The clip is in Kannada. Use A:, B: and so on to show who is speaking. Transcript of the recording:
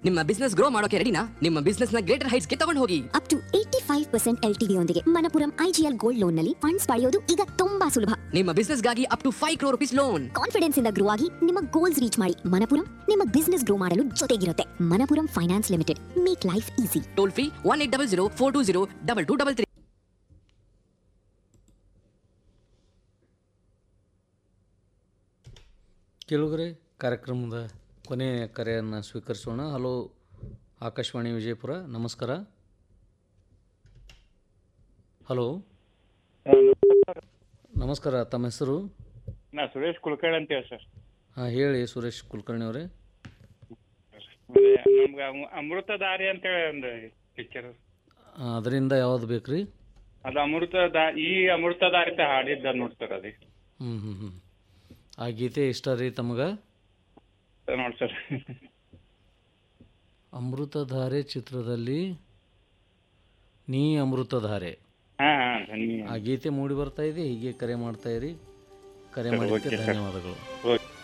A: ನಿಮ್ಮ ಬಿಸ್ನೆಸ್ ಗ್ರೋ ಮಾಡೋಕೆ ರೆಡಿನಾ ನಿಮ್ಮ ಬಿಸ್ನೆಸ್ ನ ಗ್ರೇಟರ್ ಹೈಟ್ಸ್ ಗೆ ತಗೊಂಡು ಹೋಗಿ
B: up to eighty five percent L T ಯೊಂದಿಗೆ ಮನಪುರಂ ಐಜಿಎಲ್ ಗೋಲ್ಡ್ ಲೋನ್ ನಲ್ಲಿ ಫಂಡ್ಸ್ ಪಡೆಯೋದು ಈಗ ತುಂಬಾ ಸುಲಭ
A: ನಿಮ್ಮ ಬಿಸ್ನೆಸ್ ಗಾಗಿ up to five crore rupees loan
B: confidence ಇಂದ ಗ್ರೋ ಆಗಿ ನಿಮ್ಮ ಗೋಲ್ಸ್ ರೀಚ್ ಮಾಡಿ ಮನಪುರಂ ನಿಮ್ಮ ಬಿಸ್ನೆಸ್ ಗ್ರೋ ಮಾಡಲು ಜೊತೆಗಿರುತ್ತೆ Manappuram finance limited make life easy
A: toll free one eight double zero four two zero double two double three
C: ಕೇಳುಗರೆ ಕಾರ್ಯಕ್ರಮದ ಕೊನೆಯ ಕರೆಯನ್ನು ಸ್ವೀಕರಿಸೋಣ ಹಲೋ ಆಕಾಶವಾಣಿ ವಿಜಯಪುರ ನಮಸ್ಕಾರ ಹಲೋ ನಮಸ್ಕಾರ ತಮ್ಮ ಹೆಸರು
D: ನಾ ಸುರೇಶ್ ಕುಲಕರ್ಣಿ ಅಂತ ಹೇಳಿ ಸರ್
C: ಹಾಂ ಹೇಳಿ ಸುರೇಶ್ ಕುಲಕರ್ಣಿ ಅವರೇ
D: ನಮ್ಗೆ ಅಮೃ- ಅಮೃತಧಾರಿ ಅಂತ ಹೇಳಿ ಒಂದು ಪಿಕ್ಚರ್
C: ಅದರಿಂದ ಯಾವುದು ಬೇಕು ರೀ
D: ಅದು ಅಮೃತದ ಈ ಅಮೃತಧಾರಿತ ಹಾಡಿದ್ದ ನೋಡಿ ಸರ್ ಅದೇ
C: ಹ್ಞೂ ಹ್ಞೂ ಹ್ಞೂ ಆ ಗೀತೆ ಇಷ್ಟ ರೀ ತಮಗೆ
D: ನೋಡಿ ಸರ್
C: ಅಮೃತಧಾರೆ ಚಿತ್ರದಲ್ಲಿ ನೀ ಅಮೃತಧಾರೆ
D: ಹಾ ಹಾ ನೀ
C: ಆ ಗೀತೆ ಮೂಡಿ ಬರ್ತಾ ಇದೆ ಹೀಗೆ ಕರೆ ಮಾಡ್ತಾ ಇರಿ ಕರೆ
D: ಸರಿ,
C: ಮಾಡಿದ್ದಕ್ಕೆ
D: ಓಕೆ ಸರ್.
C: ಧನ್ಯವಾದಗಳು
D: ಓಕೆ